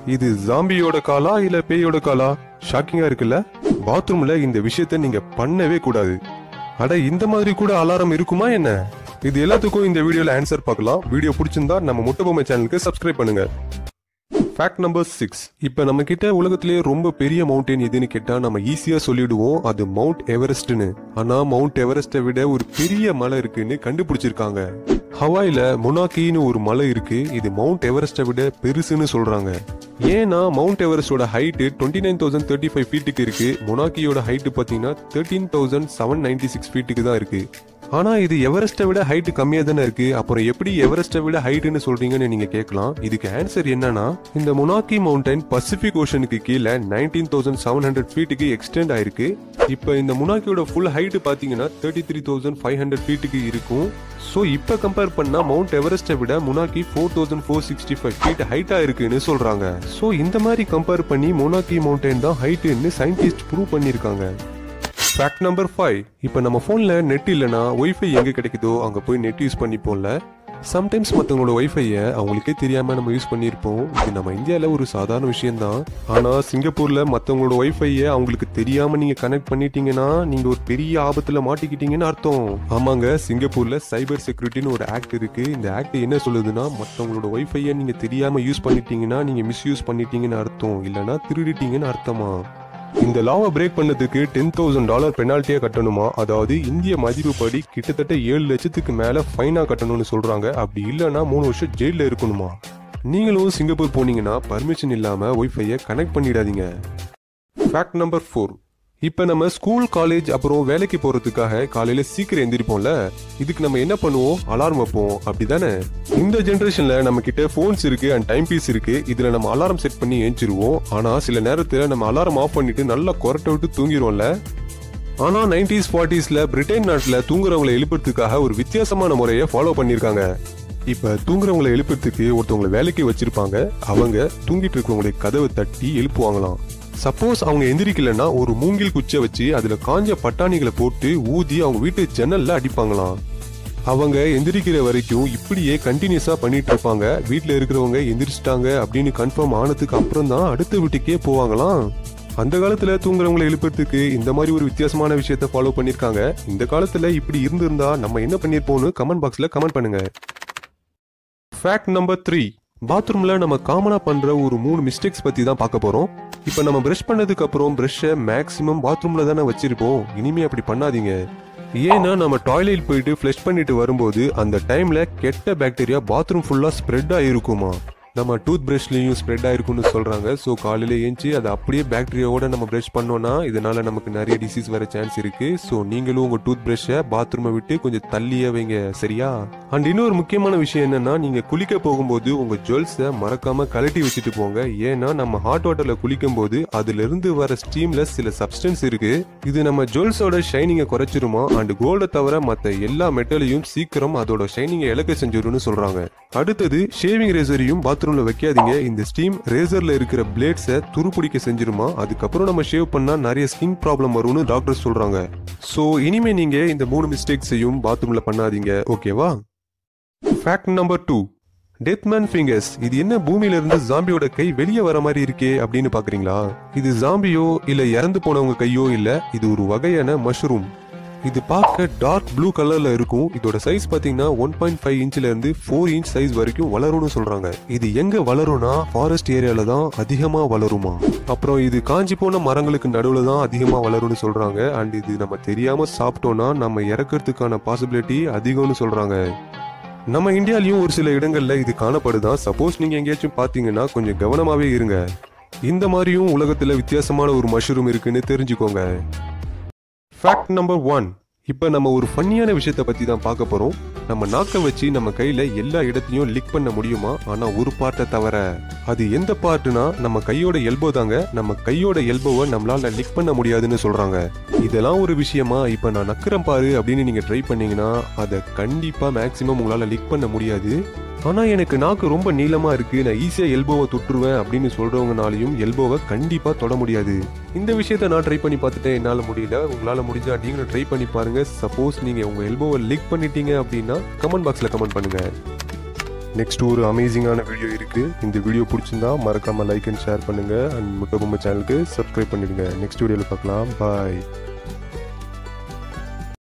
இது ஜாம்பியோட காலா இல்ல பேயோட காலா ஷாக்கிங்கா இருக்குல்ல பாத்ரூம்ல இந்த விஷயத்த நீங்க பண்ணவே கூடாது அட இந்த மாதிரி கூட அலாரம் இருக்குமா என்ன இது எல்லாத்துக்கும் இந்த வீடியோல ஆன்சர் பார்க்கலாம் வீடியோ பிடிச்சிருந்தா நம்ம முட்டபொம்மை சேனலுக்கு சப்ஸ்கிரைப் பண்ணுங்க ஃபேக்ட் நம்பர் சிக்ஸ் இப்போ நம்ம கிட்ட உலகத்திலேயே ரொம்ப பெரிய மவுண்டன் எதுன்னு கேட்டா நம்ம ஈஸியா சொல்லிடுவோம் அது மவுண்ட் எவரெஸ்ட்னு ஆனா மவுண்ட் எவரெஸ்ட்டை விட ஒரு பெரிய மலை இருக்குன்னு கண்டுபிடிச்சிருக்காங்க ஹவாயில மொனாக்கின்னு ஒரு மலை இருக்கு இது மவுண்ட் எவரெஸ்ட்டை விட பெருசுன்னு சொல்றாங்க ஏன்னா மவுண்ட் எவரெஸ்டோட height twenty nine thousand thirty five ஃபீட்டுக்கு இருக்கு மொனாக்கியோட ஹைட்டு பார்த்தீங்கன்னா thirteen thousand seven ninety six ஃபீட்டுக்கு தான் இருக்கு ஆனா இது எவரெஸ்ட்டை விட ஹைட் கம்மியா தானே இருக்கு அப்புறம் எப்படி எவரெஸ்ட்டை விட ஹைட்னு சொல்றீங்கன்னு நீங்க கேட்கலாம் இதுக்கு ஆன்சர் என்னன்னா இந்த மொனாக்கி மவுண்டன் பசிபிக் ஓஷனுக்கு கீழே நைன்டீன் தௌசண்ட் செவன் ஹண்ட்ரட் ஃபீட்டுக்கு எக்ஸ்டெண்ட் ஆயிருக்கு இப்போ இந்த முனாக்கியோட ஃபுல் ஹைட் பாத்தீங்கன்னா thirty three thousand five hundred ஃபீட்டுக்கு இருக்கும் ஸோ இப்போ கம்பேர் பண்ணா மவுண்ட் எவரெஸ்ட்டை விட Mauna Kea four thousand four sixty five feet ஹைட்டா இருக்குன்னு சொல்றாங்க ஸோ இந்த மாதிரி கம்பேர் பண்ணி மொனாக்கி மவுண்டன் தான் ஹைட்டுன்னு சயின்டிஸ்ட் ப்ரூவ் பண்ணியிருக்காங்க ஃபேக்ட் நம்பர் ஃபைவ் இப்போ நம்ம ஃபோனில் நெட் இல்லைனா ஒய்ஃபை எங்கே கிடைக்குதோ அங்கே போய் நெட் யூஸ் பண்ணிப்போம்ல சம்டைம்ஸ் மற்றவங்களோட ஒய்ஃபையை அவங்களுக்கே தெரியாமல் நம்ம யூஸ் பண்ணியிருப்போம் இது நம்ம இந்தியாவில் ஒரு சாதாரண விஷயம்தான் ஆனால் சிங்கப்பூரில் மற்றவங்களோட ஒய்ஃபையை அவங்களுக்கு தெரியாமல் நீங்கள் கனெக்ட் பண்ணிட்டீங்கன்னா நீங்கள் ஒரு பெரிய ஆபத்தில் மாட்டிக்கிட்டீங்கன்னு அர்த்தம் ஆமாங்க சிங்கப்பூரில் சைபர் செக்யூரிட்டின்னு ஒரு ஆக்ட் இருக்குது இந்த ஆக்ட் என்ன சொல்லுதுன்னா மற்றவங்களோட ஒய்ஃபையை நீங்கள் தெரியாமல் யூஸ் பண்ணிட்டீங்கன்னா நீங்கள் மிஸ்யூஸ் பண்ணிட்டீங்கன்னு அர்த்தம் இல்லைன்னா திருடிட்டீங்கன்னு அர்த்தமா இந்த லாவை பிரேக் பண்ணதுக்கு டென் தௌசண்ட் டாலர் பெனால்ட்டியா கட்டணுமா அதாவது இந்திய மதிப்பு படி கிட்டத்தட்ட ஏழு லட்சத்துக்கு மேல ஃபைனா கட்டணும்னு சொல்றாங்க அப்படி இல்லைன்னா மூணு வருஷம் ஜெயில இருக்கணுமா நீங்களும் சிங்கப்பூர் போனீங்கன்னா பர்மிஷன் இல்லாம ஒய்ஃபையை கனெக்ட் பண்ணிடாதீங்க ஃபேக்ட் நம்பர் ஃபோர் இப்போ நம்ம ஸ்கூல் காலேஜ் அப்புறம் வேலைக்கு போறதுக்காக காலையில சீக்கிரம் எந்திரிப்போம்ல இதுக்கு நம்ம என்ன பண்ணுவோம் அலாரம் வைப்போம் அப்படிதானே இந்த ஜென்ரேஷன்ல நம்ம கிட்ட போன்ஸ் இருக்கு அண்ட் டைம் பீஸ் இருக்கு இதுல நம்ம அலாரம் செட் பண்ணி ஏஞ்சிருவோம் ஆனா சில நேரத்துல நம்ம அலாரம் ஆஃப் பண்ணிட்டு நல்லா கொரட்டை விட்டு தூங்கிடுவோம்ல ஆனா நைன்டிஸ் ஃபார்ட்டிஸ்ல பிரிட்டன் நாட்டுல தூங்குறவங்களை எழுப்புறதுக்காக ஒரு வித்தியாசமான முறையை ஃபாலோ பண்ணிருக்காங்க இப்ப தூங்குறவங்களை எழுப்புறதுக்கு ஒருத்தவங்களை வேலைக்கு வச்சிருப்பாங்க அவங்க தூங்கிட்டு இருக்கவங்களுடைய கதவை தட்டி எழுப்புவாங்களாம் சப்போஸ் அவங்க எந்திரிக்கலன்னா ஒரு மூங்கில் குச்சை வச்சு அதுல காஞ்ச பட்டாணிகளை போட்டு ஊதி அவங்க வீட்டு ஜன்னல்ல அடிப்பாங்களாம் அவங்க எந்திரிக்கிற வரைக்கும் இப்படியே கண்டினியூஸா பண்ணிட்டு இருப்பாங்க வீட்ல இருக்கிறவங்க எந்திரிச்சிட்டாங்க அப்படின்னு கன்ஃபார்ம் ஆனதுக்கு அப்புறம் தான் அடுத்த வீட்டுக்கே போவாங்களாம் அந்த காலத்துல தூங்குறவங்களை எழுப்புறதுக்கு இந்த மாதிரி ஒரு வித்தியாசமான விஷயத்த ஃபாலோ பண்ணிருக்காங்க இந்த காலத்துல இப்படி இருந்திருந்தா நம்ம என்ன பண்ணிருப்போம்னு கமெண்ட் பாக்ஸ்ல கமெண்ட் பண்ணுங்க ஃபேக்ட் நம்பர் த்ரீ பாத்ரூம்ல நம்ம காமனா பண்ற ஒரு மூணு மிஸ்டேக்ஸ் பத்தி தான் பார்க்க போறோம் இப்போ நம்ம பிரஷ் பண்ணதுக்கு அப்புறம் பிரஷ்ஷை மேக்ஸிமம் பாத்ரூம்ல தானே வச்சிருப்போம் இனிமே அப்படி பண்ணாதீங்க ஏன்னா நம்ம டாய்லெட் போயிட்டு ஃப்ளஷ் பண்ணிட்டு வரும்போது அந்த டைம்ல கெட்ட பாக்டீரியா பாத்ரூம் ஃபுல்லா ஸ்ப்ரெட் ஆயிருக்குமா நம்ம டூத் பிரஷ்லயும் ஸ்ப்ரெட் ஆயிருக்கும்னு சொல்றாங்க ஸோ காலையில ஏஞ்சி அதை அப்படியே பாக்டீரியாவோட நம்ம பிரஷ் பண்ணோம்னா இதனால நமக்கு நிறைய டிசீஸ் வர சான்ஸ் இருக்கு ஸோ நீங்களும் உங்க டூத் பிரஷ்ஷை பாத்ரூமை விட்டு கொஞ்சம் தள்ளியே வைங்க சரியா அண்ட் இன்னொரு முக்கியமான விஷயம் என்னன்னா நீங்க குளிக்க போகும்போது உங்க ஜுவல்ஸை மறக்காம கழட்டி வச்சுட்டு போங்க ஏன்னா நம்ம ஹாட் வாட்டர்ல குளிக்கும் போது அதுல இருந்து வர ஸ்டீம்ல சில சப்ஸ்டன்ஸ் இருக்கு இது நம்ம ஜுவல்ஸோட ஷைனிங்கை குறைச்சிருமா அண்ட் கோல்டை தவிர மற்ற எல்லா மெட்டலையும் சீக்கிரம் அதோட ஷைனிங்கை இழக்க செஞ்சிரும்னு சொல்றாங்க அடுத்தது ஷேவிங் ரேசரையும் பாத்ரூம்ல வைக்காதீங்க இந்த ஸ்டீம் ரேசர்ல இருக்கிற பிளேட்ஸை துருப்பிடிக்க செஞ்சிருமா அதுக்கப்புறம் நம்ம ஷேவ் பண்ணா நிறைய ஸ்கின் ப்ராப்ளம் வரும்னு டாக்டர் சொல்றாங்க சோ இனிமே நீங்க இந்த மூணு மிஸ்டேக்ஸையும் பாத்ரூம்ல பண்ணாதீங்க ஓகேவா fact number two dead man fingers இது என்ன பூமியில இருந்து ஜாம்பியோட கை வெளியே வர மாதிரி இருக்கே அப்படின்னு பாக்குறீங்களா இது ஜாம்பியோ இல்ல இறந்து போனவங்க கையோ இல்ல இது ஒரு வகையான மஷ்ரூம் இது பார்க்க டார்க் ப்ளூ கலர்ல இருக்கும் இதோட சைஸ் பாத்தீங்கன்னா ஒன் பாயிண்ட் ஃபைவ் இன்ச்ல இருந்து ஃபோர் இன்ச் சைஸ் வரைக்கும் வளரும்னு சொல்றாங்க இது எங்க வளரும்னா ஃபாரஸ்ட் ஏரியால தான் அதிகமா வளருமா அப்புறம் இது காஞ்சி போன மரங்களுக்கு நடுவுல தான் அதிகமா வளரும்னு சொல்றாங்க அண்ட் இது நம்ம தெரியாம சாப்பிட்டோம்னா நம்ம இறக்கறதுக்கான பாசிபிலிட்டி அதிகம்னு சொல்றாங்க நம்ம இந்தியாலயும் ஒரு சில இடங்கள்ல இது காணப்படுதான் சப்போஸ் நீங்க எங்கேயாச்சும் பாத்தீங்கன்னா கொஞ்சம் கவனமாவே இருங்க இந்த மாதிரியும் உலகத்துல வித்தியாசமான ஒரு மஷ்ரூம் இருக்குன்னு தெரிஞ்சுக்கோங்க ஃபேக்ட் நம்பர் ஒன் இப்போ நம்ம ஒரு ஃபன்னியான விஷயத்தை பத்தி தான் பார்க்க போறோம் நம்ம நாக்கை வச்சு நம்ம கையில எல்லா இடத்தையும் லிக் பண்ண முடியுமா ஆனா ஒரு பார்ட்டை தவிர அது எந்த பார்ட்னா நம்ம கையோட எல்போ தாங்க நம்ம கையோட எல்போவை நம்மளால லிக் பண்ண முடியாதுன்னு சொல்றாங்க இதெல்லாம் ஒரு விஷயமா இப்ப நான் நக்குறேன் பாரு அப்படின்னு நீங்க ட்ரை பண்ணீங்கன்னா அதை கண்டிப்பா மேக்சிமம் உங்களால லிக் பண்ண முடியாது ஆனா எனக்கு நாக்கு ரொம்ப நீளமா இருக்கு நான் ஈஸியா எல்போவை தொட்டுருவேன் அப்படின்னு சொல்றவங்கனாலையும் எல்போவை கண்டிப்பா தொட முடியாது இந்த விஷயத்த நான் ட்ரை பண்ணி பார்த்துட்டேன் என்னால முடியல உங்களால முடிஞ்சா நீங்களும் ட்ரை பண்ணி பாருங்க சப்போஸ் நீங்க உங்க எல்போவை லிக் பண்ணிட்டீங்க அப்படின்னா கமெண்ட் பாக்ஸ்ல கமெண்ட் பண்ணுங்க நெக்ஸ்ட் ஒரு அமேசிங்கான வீடியோ இருக்கு இந்த வீடியோ பிடிச்சிருந்தா மறக்காம லைக் அண்ட் ஷேர் பண்ணுங்க அண்ட் முட்டபொம்மை சேனலுக்கு சப்ஸ்கிரைப் பண்ணிடுங்க நெக்ஸ்ட் வீடியோவில் பார்க்கலாம் பாய்